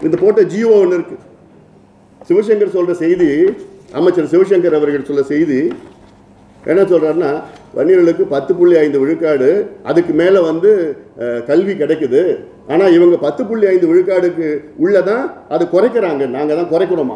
இந்த போட்ட ஜியோ ஒன்று இருக்கு சிவசங்கர் சொல்ற செய்தி அமைச்சர் சிவசங்கர் அவர்கள் சொல்ல செய்தி என்ன சொல்றாருன்னா வன்னியர்களுக்கு பத்து புள்ளி ஐந்து விழுக்காடு அதுக்கு மேலே வந்து அஹ், கல்வி கிடைக்குது ஆனால் இவங்க பத்து புள்ளி ஐந்து விழுக்காடுக்கு உள்ளதான் அது குறைக்கிறாங்க நாங்கள் தான் குறைக்கணுமா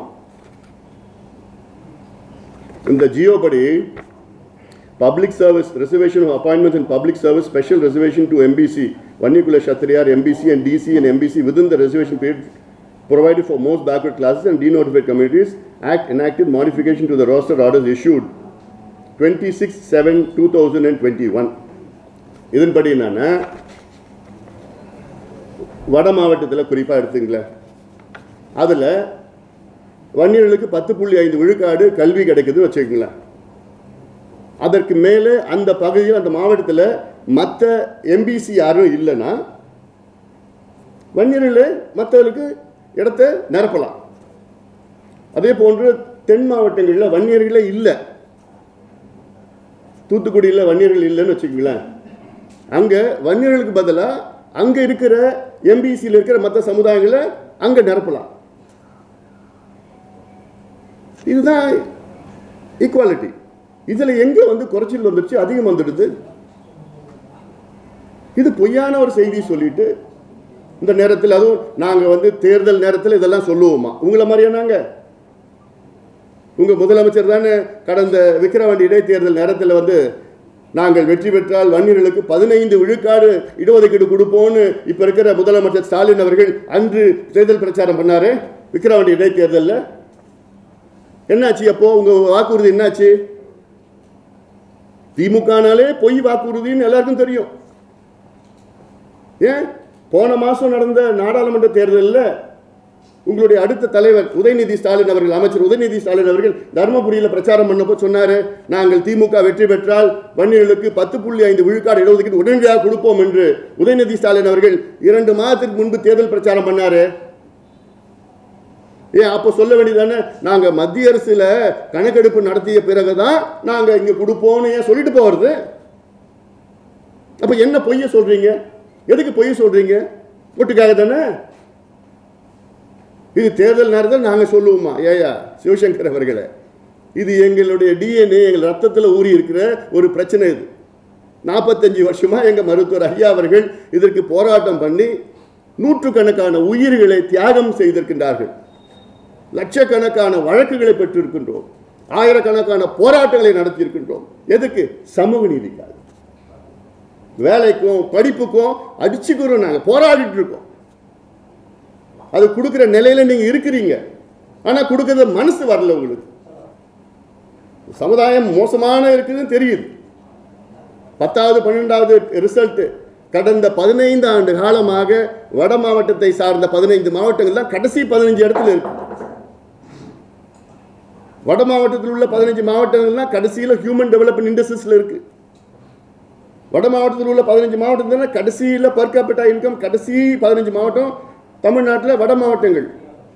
இந்த ஜியோ படி public service reservation of appointments in public service special reservation to MBC Vanniyakula Kshatriya MBC and DC and MBC within the reservation period provided for most backward classes and denotified communities act enacted modification to the roster orders issued 26 7 2021 இதன்படி என்னன்னா வட மாவட்டத்தில் குறிப்பாக எடுத்துங்களேன் அதில் வன்னியர்களுக்கு பத்து புள்ளி ஐந்து விழுக்காடு கல்வி கிடைக்குதுன்னு வச்சுக்கோங்களேன் அதற்கு மேலே அந்த பகுதியில் அந்த மாவட்டத்தில் மற்ற எம்பிசி யாரும் இல்லைன்னா வன்னியர்கள் மற்றவர்களுக்கு இடத்த நிரப்பலாம் அதே போன்று தென் மாவட்டங்களில் வன்னியர்களே இல்லை தூத்துக்குடியில் வன்னியர்கள் இல்லைன்னு வச்சுக்கோங்களேன் அங்கே வன்னியர்களுக்கு பதிலாக அங்கே இருக்கிற எம்பிசியில் இருக்கிற மற்ற சமுதாயங்களை அங்கே நிரப்பலாம் இதுதான் ஈக்குவாலிட்டி இதில் எங்கே வந்து குறைச்சல் வந்துடுச்சு அதிகம் வந்துடுது இது பொய்யான ஒரு செய்தி சொல்லிட்டு இந்த நேரத்தில் அதுவும் நாங்கள் வந்து தேர்தல் நேரத்தில் இதெல்லாம் சொல்லுவோமா உங்களை மாதிரியா நாங்கள் உங்கள் முதலமைச்சர் தானே கடந்த விக்கிரவாண்டி இடைத்தேர்தல் நேரத்தில் வந்து நாங்கள் வெற்றி பெற்றால் வன்னியர்களுக்கு பதினைந்து விழுக்காடு இடஒதுக்கீடு கொடுப்போம்னு இப்போ இருக்கிற முதலமைச்சர் ஸ்டாலின் அவர்கள் அன்று தேர்தல் பிரச்சாரம் பண்ணாரு விக்கிரவாண்டி இடைத்தேர்தலில் என்னாச்சு அப்போ உங்க வாக்குறுதி என்னாச்சு திமுகனாலே பொய் வாக்குறுதின்னு எல்லாருக்கும் தெரியும் ஏன் போன மாசம் நடந்த நாடாளுமன்ற தேர்தலில் உங்களுடைய அடுத்த தலைவர் உதயநிதி ஸ்டாலின் அவர்கள் அமைச்சர் உதயநிதி ஸ்டாலின் அவர்கள் தர்மபுரியில் பிரச்சாரம் பண்ணப்போ சொன்னாரு நாங்கள் திமுக வெற்றி பெற்றால் வன்னியர்களுக்கு பத்து புள்ளி ஐந்து விழுக்காடு இடஒதுக்கீடு உடனடியாக கொடுப்போம் என்று உதயநிதி ஸ்டாலின் அவர்கள் இரண்டு மாதத்துக்கு முன்பு தேர்தல் பிரச்சாரம் பண்ணாரு ஏன் அப்போ சொல்ல வேண்டியதானே நாங்கள் மத்திய அரசுல கணக்கெடுப்பு நடத்திய பிறகுதான் நாங்கள் இங்கே கொடுப்போம்னு ஏன் சொல்லிட்டு போகிறது அப்போ என்ன பொய்ய சொல்றீங்க எதுக்கு பொய் சொல்றீங்க ஒட்டுக்காக தானே இது தேர்தல் நேரத்தில் நாங்கள் சொல்லுவோமா ஏயா சிவசங்கர் அவர்களே இது எங்களுடைய டிஎன்ஏ எங்கள் ரத்தத்தில் ஊறி இருக்கிற ஒரு பிரச்சனை இது நாற்பத்தஞ்சு வருஷமா எங்கள் மருத்துவர் ஐயா அவர்கள் இதற்கு போராட்டம் பண்ணி நூற்றுக்கணக்கான உயிர்களை தியாகம் செய்திருக்கின்றார்கள் லட்சக்கணக்கான வழக்குகளை பெற்றிருக்கின்றோம் ஆயிரக்கணக்கான போராட்டங்களை நடத்தியிருக்கின்றோம் எதுக்கு சமூக நீதிக்காக வேலைக்கும் படிப்புக்கும் அடிச்சுக்கிறோம் நாங்கள் போராடிட்டு இருக்கோம் அது கொடுக்குற நிலையில நீங்க இருக்கிறீங்க ஆனா கொடுக்கறது மனசு வரல உங்களுக்கு சமுதாயம் மோசமான இருக்குதுன்னு தெரியுது பத்தாவது பன்னெண்டாவது ரிசல்ட் கடந்த பதினைந்து ஆண்டு காலமாக வட மாவட்டத்தை சார்ந்த பதினைந்து மாவட்டங்கள் தான் கடைசி பதினஞ்சு இடத்துல இருக்கு வட மாவட்டத்தில் உள்ள பதினஞ்சு மாவட்டங்கள்லாம் கடைசியில் ஹியூமன் டெவலப்மெண்ட் இண்டஸ்ட்ரீஸில் இருக்கு வட மாவட்டத்தில் உள்ள பதினஞ்சு மாவட்டத்தில் கடைசியில் பர் கேபிட்டா இன்கம் கடைசி பதினஞ்சு மாவட்டம் தமிழ்நாட்டில் வட மாவட்டங்கள்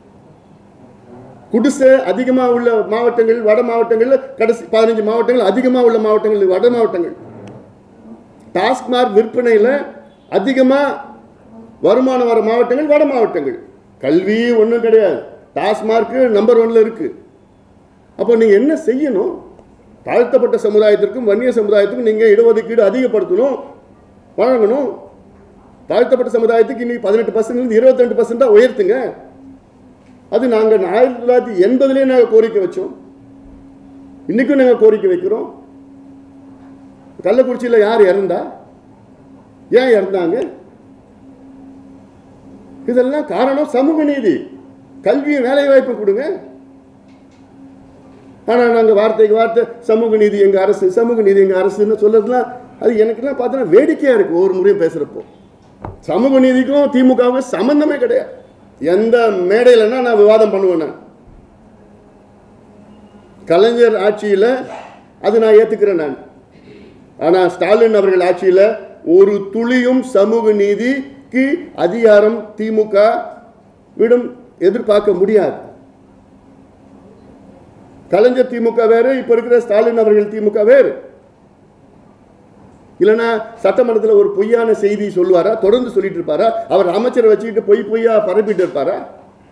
குடிசை அதிகமாக உள்ள மாவட்டங்கள் வட மாவட்டங்களில் கடைசி பதினஞ்சு மாவட்டங்கள் அதிகமாக உள்ள மாவட்டங்கள் வட மாவட்டங்கள் டாஸ்மார்க் விற்பனையில் அதிகமாக வருமானம் வர மாவட்டங்கள் வட மாவட்டங்கள் கல்வி ஒன்றும் கிடையாது டாஸ்மார்க்கு நம்பர் ஒன்ல இருக்கு அப்போ நீங்கள் என்ன செய்யணும் தாழ்த்தப்பட்ட சமுதாயத்திற்கும் வன்னிய சமுதாயத்துக்கும் நீங்கள் இடஒதுக்கீடு அதிகப்படுத்தணும் வழங்கணும் தாழ்த்தப்பட்ட சமுதாயத்துக்கு இன்னைக்கு பதினெட்டு பர்சன்ட் இருபத்தி ரெண்டு பர்சன்டாக உயர்த்துங்க அது நாங்கள் ஆயிரத்தி தொள்ளாயிரத்தி எண்பதுலேயே நாங்கள் கோரிக்கை வச்சோம் இன்னைக்கும் நாங்கள் கோரிக்கை வைக்கிறோம் கள்ளக்குறிச்சியில் யார் இறந்தா ஏன் இறந்தாங்க இதெல்லாம் காரணம் சமூக நீதி கல்வியும் வேலை வாய்ப்பு கொடுங்க ஆனால் நாங்கள் வார்த்தைக்கு வார்த்தை சமூக நீதி எங்கள் அரசு சமூக நீதி எங்கள் அரசுன்னு சொல்றதுலாம் அது எனக்குலாம் பார்த்தோன்னா வேடிக்கையாக இருக்குது ஒவ்வொரு முறையும் பேசுகிறப்போ சமூக நீதிக்கும் திமுகவுக்கும் சம்பந்தமே கிடையாது எந்த மேடையிலன்னா நான் விவாதம் பண்ணுவேன் நான் கலைஞர் ஆட்சியில் அது நான் ஏற்றுக்கிறேன் நான் ஆனால் ஸ்டாலின் அவர்கள் ஆட்சியில் ஒரு துளியும் சமூக நீதிக்கு அதிகாரம் திமுக விடம் எதிர்பார்க்க முடியாது கலைஞர் திமுக வேறு இப்போ இருக்கிற ஸ்டாலின் அவர்கள் திமுக வேறு இல்லைன்னா சட்டமன்றத்தில் ஒரு பொய்யான செய்தி சொல்லுவாரா தொடர்ந்து சொல்லிட்டு இருப்பாரா அவர் அமைச்சரை வச்சுக்கிட்டு பொய் பொய்யா பரப்பிட்டு இருப்பாரா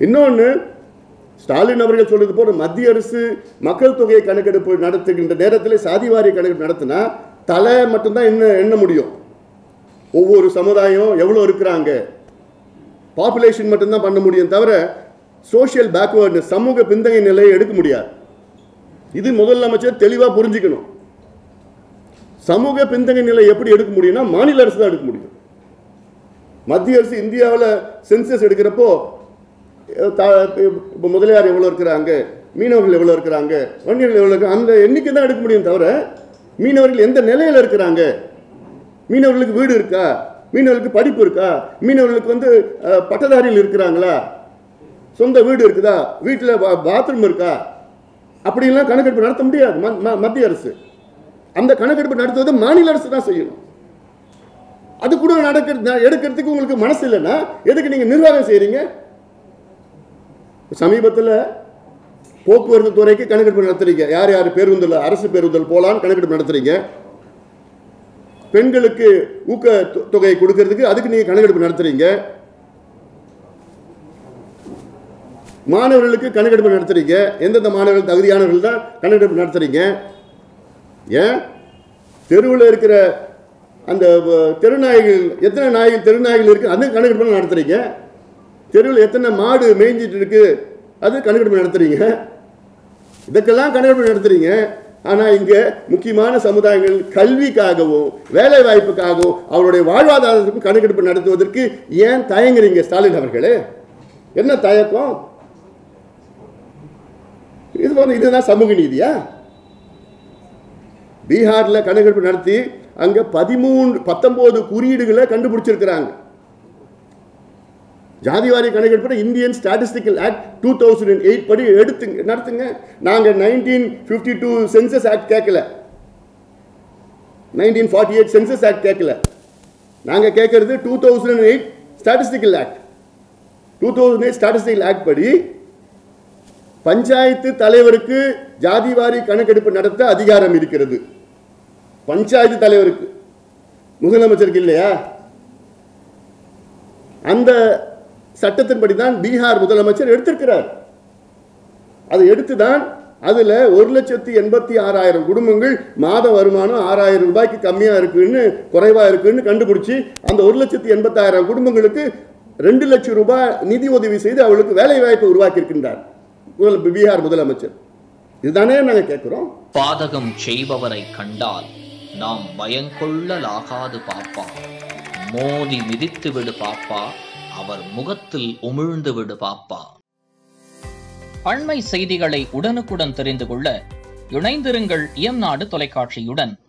இன்னொன்று ஸ்டாலின் அவர்கள் சொல்றது போல மத்திய அரசு மக்கள் தொகை கணக்கெடுப்பு நடத்துகின்ற நேரத்தில் சாதிவாரி கணக்கெடுப்பு நடத்தினா தலை மட்டும்தான் என்ன எண்ண முடியும் ஒவ்வொரு சமுதாயம் எவ்வளோ இருக்கிறாங்க பாப்புலேஷன் மட்டும்தான் பண்ண முடியும் தவிர சோஷியல் பேக்வேர்ட்னஸ் சமூக பின்தங்கிய நிலையை எடுக்க முடியாது இது முதலமைச்சர் தெளிவாக புரிஞ்சுக்கணும் சமூக பின்தங்கிய நிலை எப்படி எடுக்க முடியும்னா மாநில அரசு தான் எடுக்க முடியும் மத்திய அரசு இந்தியாவில் சென்சஸ் எடுக்கிறப்போ இப்போ முதலியார் எவ்வளோ இருக்கிறாங்க மீனவர்கள் எவ்வளோ இருக்கிறாங்க வன்னியர்கள் எவ்வளோ இருக்காங்க அந்த எண்ணிக்கை தான் எடுக்க முடியும் தவிர மீனவர்கள் எந்த நிலையில் இருக்கிறாங்க மீனவர்களுக்கு வீடு இருக்கா மீனவர்களுக்கு படிப்பு இருக்கா மீனவர்களுக்கு வந்து அஹ், பட்டதாரிகள் இருக்கிறாங்களா சொந்த வீடு இருக்குதா வீட்டில் பாத்ரூம் இருக்கா அப்படிலாம் கணக்கெடுப்பு நடத்த முடியாது ம- ம- மத்திய அரசு அந்த கணக்கெடுப்பு நடத்துவது மாநில அரசு தான் செய்யணும் அது கூட நடக்கிறது எடுக்கிறதுக்கு உங்களுக்கு மனசு இல்லைன்னா எதுக்கு நீங்கள் நிர்வாகம் செய்கிறீங்க சமீபத்தில் போக்குவரத்து துறைக்கு கணக்கெடுப்பு நடத்துறீங்க யார் யார் பேருந்தில் அரசு பேருந்தில் போகலான்னு கணக்கெடுப்பு நடத்துறீங்க பெண்களுக்கு ஊக்க தொ- தொகை கொடுக்கறதுக்கு அதுக்கு நீங்கள் கணக்கெடுப்பு நடத்துறீங்க மாணவர்களுக்கு கணக்கெடுப்பு நடத்துறீங்க எந்தெந்த மாணவர்கள் தகுதியானவர்கள் தான் கணக்கெடுப்பு நடத்துறீங்க ஏன் தெருவில் இருக்கிற அந்த வ- தெருநாய்கள் எத்தனை நாய்கள் தெருநாய்கள் இருக்கு அது கணக்கெடுப்பு நடத்துறீங்க தெருவில் எத்தனை மாடு மேய்ஞ்சிட்டு இருக்கு அது கணக்கெடுப்பு நடத்துறீங்க இதுக்கெல்லாம் கணக்கெடுப்பு நடத்துறீங்க ஆனால் இங்கே முக்கியமான சமுதாயங்கள் கல்விக்காகவும் வேலை வாய்ப்புக்காகவும் அவருடைய வாழ்வாதாரத்துக்கும் கணக்கெடுப்பு நடத்துவதற்கு ஏன் தயங்குறீங்க ஸ்டாலின் அவர்களே என்ன தயக்கம் இது வந்து இதுதான் சமூக நீதியா பீகாரில் கணக்கெடுப்பு நடத்தி அங்கே பதிமூன்று பத்தொம்போது குறியீடுகளை கண்டுபிடிச்சிருக்கிறாங்க ஜாதிவாரி கணக்கெடுப்பு Indian statistical act two thousand eight படி எடுத்துங்க நடத்துங்க நாங்கள் nineteen fifty two census act கேட்கல nineteen forty eight census act கேட்கல நாங்கள் கேட்கறது two thousand eight statistical act two thousand eight statistical act படி பஞ்சாயத்து தலைவருக்கு ஜாதிவாரி கணக்கெடுப்பு நடத்த அதிகாரம் இருக்கிறது பஞ்சாயத்து தலைவருக்கு முதலமைச்சருக்கு இல்லையா அந்த சட்டத்தின்படி தான் பீகார் முதலமைச்சர் எடுத்திருக்கிறார் அதை எடுத்து தான் அதில் ஒரு லட்சத்தி எண்பத்தி ஆறாயிரம் குடும்பங்கள் மாத வருமானம் ஆறாயிரம் ரூபாய்க்கு கம்மியாக இருக்குன்னு குறைவாக இருக்குன்னு கண்டுபிடிச்சி அந்த ஒரு லட்சத்தி எண்பத்தாயிரம் குடும்பங்களுக்கு ரெண்டு லட்சம் ரூபாய் நிதி உதவி செய்து அவளுக்கு வேலை வாய்ப்பை உருவாக்கியிருக்கின்றார் முதல் பீகார் முதலமைச்சர் இதுதானே நாங்கள் கேட்குறோம் பாதகம் செய்பவரை கண்டால் நாம் பயங்கொள்ளலாகாது பாப்பா மோதி மிதித்து விடு பாப்பா அவர் முகத்தில் உமிழ்ந்து விடு பாப்பா அண்மை செய்திகளை உடனுக்குடன் தெரிந்து கொள்ள இணைந்திருங்கள் எம் நாடு தொலைக்காட்சியுடன்